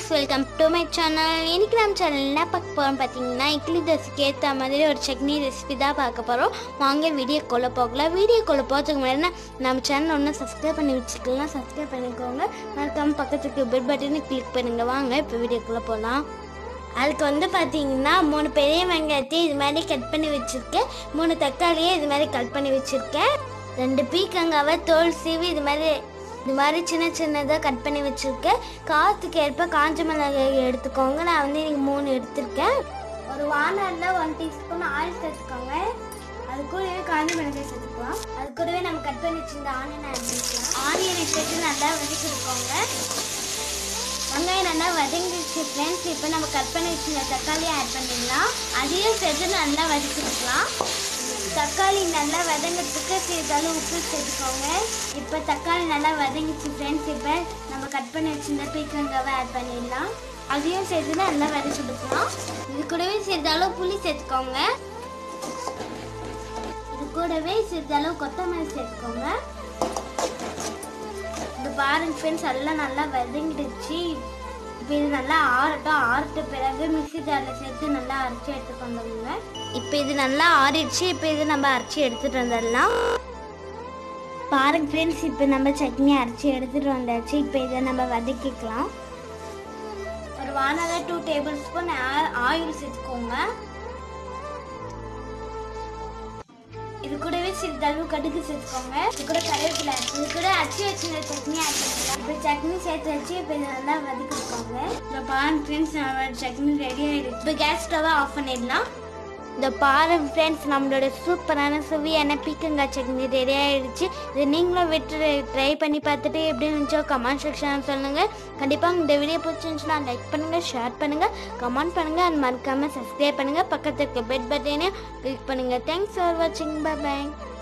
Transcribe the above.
welcome to my channel இன்னைக்கு நம்ம channel என்ன பார்க்க போகிறோம் பார்த்தீங்கன்னா இட்லி தோசைக்கு ஏற்ற மாதிரி ஒரு சட்னி ரெசிபி தான் பார்க்க போகிறோம் வாங்க வீடியோக்குள்ளே போகலாம் வீடியோக்குள்ளே போகிறதுக்கு முன்னாடி நம்ம சேனல் ஒன்றும் சப்ஸ்கிரைப் பண்ணி வச்சுக்கலாம் சப்ஸ்கிரைப் பண்ணிக்கோங்க மறக்காமல் பக்கத்துக்கு பெல் பட்டனை கிளிக் பண்ணுங்க வாங்க இப்போ வீடியோக்குள்ளே போகலாம் அதுக்கு வந்து பார்த்தீங்கன்னா மூணு பெரிய வெங்காயத்தையும் இது மாதிரி கட் பண்ணி வச்சுருக்கேன் மூணு தக்காளியை இது மாதிரி கட் பண்ணி வச்சுருக்கேன் ரெண்டு பீக்கங்காவை தோல் சீவி இது மாதிரி இது மாதிரி சின்ன சின்னதாக கட் பண்ணி வச்சுருக்கேன் காற்றுக்கு ஏற்ப காஞ்ச மிளகாய் எடுத்துக்கோங்க நான் வந்து இன்னைக்கு மூணு எடுத்திருக்கேன் ஒரு வானலில் ஒன் டீஸ்பூன் ஆயில் சேர்த்துக்கோங்க அது கூடவே காஞ்ச மிளகாய் சேர்த்துக்கலாம் அது கூடவே நம்ம கட் பண்ணி வச்சிருந்த ஆனியனை ஆட் பண்ணிக்கலாம் ஆனியனை சேர்த்து நல்லா வதக்கிருக்கோங்க வெங்காயம் நல்லா வதங்கிடுச்சு ஃப்ரெண்ட்ஸ் இப்போ நம்ம கட் பண்ணி வச்சிருந்த தக்காளியை ஆட் பண்ணிடலாம் அதையும் சேர்த்து நல்லா வதக்கிக்கலாம் தக்காளி நல்லா வதங்கிறதுக்கு சிறிதளவு உப்பு சேர்த்துக்கோங்க இப்போ தக்காளி நல்லா வதங்கிச்சு ஃப்ரெண்ட்ஸ் இப்போ நம்ம கட் பண்ணி வச்சிருந்த பீக்கங்காவை ஆட் பண்ணிடலாம் அதையும் சேர்த்து நல்லா வதக்கி கொடுக்கலாம் இது கூடவே சிறிதளவு புளி சேர்த்துக்கோங்க இது கூடவே சிறிதளவு கொத்தமல்லி சேர்த்துக்கோங்க இந்த பாருங்க ஃப்ரெண்ட்ஸ் எல்லாம் நல்லா வதங்கிடுச்சு இப்போ இது நல்லா ஆறட்டும் ஆறிட்ட பிறகு மிக்ஸி ஜாரில் சேர்த்து நல்லா அரைச்சி எடுத்துட்டு வந்துடுங்க இப்போ இது நல்லா ஆறிடுச்சு இப்போ இது நம்ம அரைச்சி எடுத்துட்டு வந்துடலாம் பாருங்க ஃப்ரெண்ட்ஸ் இப்போ நம்ம சட்னி அரைச்சி எடுத்துட்டு வந்தாச்சு இப்போ இதை நம்ம வதக்கிக்கலாம் ஒரு வானல டூ டேபிள் ஸ்பூன் ஆயில் சேர்த்துக்கோங்க இது கூடவே சிறிதளவு கடுகு சேர்த்துக்கோங்க இது கூட கருவேப்பிலை இது கூட அரிசி வச்சுருந்த சட்னி ஆட் பண்ணிக்கலாம் இப்போ சட்னி சேர்த்து வச்சு இப்போ இதை நல்லா வதக்கிக்கோங்க இப்போ பாருங்க ஃப்ரெண்ட்ஸ் நம்ம சட்னி ரெடி ஆகிடுச்சு இப்போ கேஸ் ஸ்டவ்வை ஆஃப் பண்ணிடலாம் இந்த பாருங்க ஃப்ரெண்ட்ஸ் நம்மளோட சூப்பரான சுவையான பீக்கங்காய் சட்னி ரெடி ஆகிடுச்சு இது நீங்களும் விட்டு ட்ரை பண்ணி பார்த்துட்டு எப்படி இருந்துச்சோ கமெண்ட் செக்ஷனில் சொல்லுங்கள் கண்டிப்பாக இந்த வீடியோ பிடிச்சிருந்துச்சுன்னா லைக் பண்ணுங்கள் ஷேர் பண்ணுங்கள் கமெண்ட் பண்ணுங்கள் அது மறக்காமல் சப்ஸ்கிரைப் பண்ணுங்கள் பக்கத்துக்கு பெட் பட்டனையும் கிளிக் பண்ணுங்கள் தேங்க்ஸ் ஃபார் வாட்சிங் பை பாய்